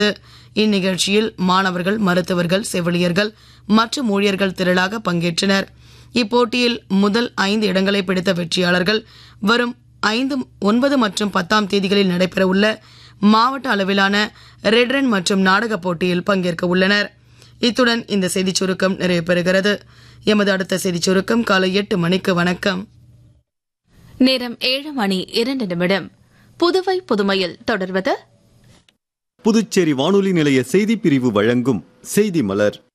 இந்நிகழ்ச்சியில் மாணவர்கள் மருத்துவர்கள் செவிலியர்கள் மற்றும் ஊழியர்கள் திரளாக பங்கேற்றனர் இப்போட்டியில் முதல் ஐந்து இடங்களை பிடித்த வெற்றியாளர்கள் வரும் ஐந்து ஒன்பது மற்றும் பத்தாம் தேதிகளில் நடைபெறவுள்ள மாவட்ட அளவிலான ரெட் ரன் மற்றும் நாடக போட்டியில் பங்கேற்க உள்ளனர் இத்துடன் இந்த செய்திச் சுருக்கம் நிறைவு பெறுகிறது எமது அடுத்த செய்திச் சுருக்கம் காலை எட்டு மணிக்கு வணக்கம் நேரம் ஏழு மணி இரண்டு நிமிடம் புதுவை புதுமையில் தொடர்வது புதுச்சேரி வானொலி நிலைய செய்திப் பிரிவு வழங்கும் செய்தி மலர்